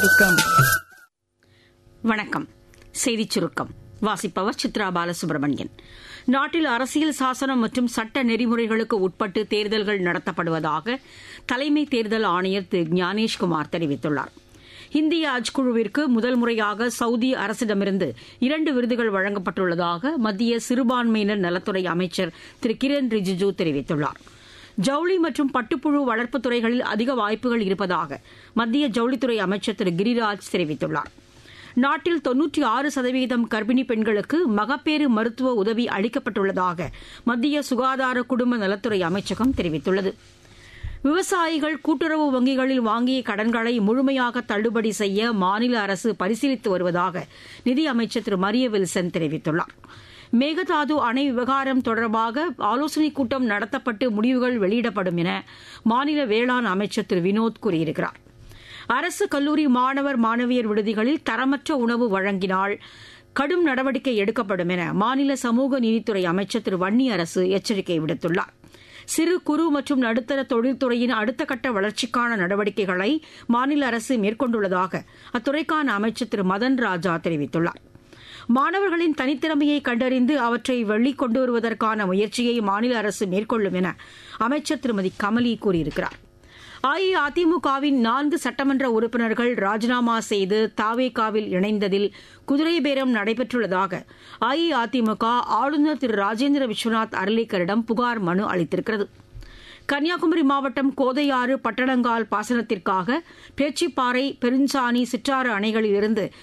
சுருக்கம் வணக்கம் செய்திச் சுருக்கம் வாசிப்பவர் சித்ரா பாலசுப்ரமணியன் நாட்டில் அரசியல் சாசனம் மற்றும் சட்ட நெறிமுறைகளுக்கு உட்பட்டு தேர்தல்கள் நடத்தப்படுவதாக தலைமை தேர்தல் ஆணையர் திரு ஞானேஷ்குமார் தெரிவித்துள்ளார் இந்திய அஜ் குழுவிற்கு முதல் முறையாக சவுதி அரசிடமிருந்து இரண்டு விருதுகள் வழங்கப்பட்டுள்ளதாக மத்திய சிறுபான்மையினர் நலத்துறை அமைச்சர் திரு கிரண் ரிஜிஜு தெரிவித்துள்ளார் ஜவுளி மற்றும் பட்டுப்புழு வளர்ப்புத் துறைகளில் அதிக வாய்ப்புகள் இருப்பதாக மத்திய ஜவுளித்துறை அமைச்சர் திரு கிரிராஜ் தெரிவித்துள்ளார் நாட்டில் தொன்னூற்றி ஆறு சதவீதம் கர்ப்பிணி பெண்களுக்கு மகப்பேறு மருத்துவ உதவி அளிக்கப்பட்டுள்ளதாக மத்திய சுகாதார குடும்ப நலத்துறை அமைச்சகம் தெரிவித்துள்ளது விவசாயிகள் கூட்டுறவு வங்கிகளில் வாங்கிய கடன்களை முழுமையாக தள்ளுபடி செய்ய மாநில அரசு பரிசீலித்து வருவதாக நிதியமைச்சர் திரு மரிய வில்சன் தெரிவித்துள்ளார் மேகதாது அணை விவகாரம் தொடர்பாக ஆலோசனைக் கூட்டம் நடத்தப்பட்டு முடிவுகள் வெளியிடப்படும் என மாநில வேளாண் அமைச்சர் திரு வினோத் கூறியிருக்கிறார் அரசு கல்லூரி மாணவர் மாணவியர் விடுதிகளில் தரமற்ற உணவு வழங்கினால் கடும் நடவடிக்கை எடுக்கப்படும் என மாநில சமூக நீதித்துறை அமைச்சர் திரு வன்னி அரசு எச்சரிக்கை விடுத்துள்ளார் சிறு குறு மற்றும் நடுத்தர தொழில்துறையின் அடுத்த கட்ட வளர்ச்சிக்கான நடவடிக்கைகளை மாநில அரசு மேற்கொண்டுள்ளதாக அத்துறைக்கான அமைச்சர் திரு மதன் ராஜா தெரிவித்துள்ளார் மாணவர்களின் தனித்திறமையை கண்டறிந்து அவற்றை வெளிக்கொண்டு வருவதற்கான முயற்சியை மாநில அரசு மேற்கொள்ளும் என அமைச்சர் திருமதி கமலி கூறியிருக்கிறார் அஇஅதிமுகவின் நான்கு சட்டமன்ற உறுப்பினர்கள் ராஜினாமா செய்து தாவேகாவில் இணைந்ததில் குதிரை பேரம் நடைபெற்றுள்ளதாக அஇஅதிமுக ஆளுநர் திரு ராஜேந்திர விஸ்வநாத் அர்லேக்கரிடம் புகார் மனு அளித்திருக்கிறது கன்னியாகுமரி மாவட்டம் கோதையாறு பட்டணங்கால் பாசனத்திற்காக பேச்சிப்பாறை பெருஞ்சாணி சிற்றாறு அணைகளிலிருந்து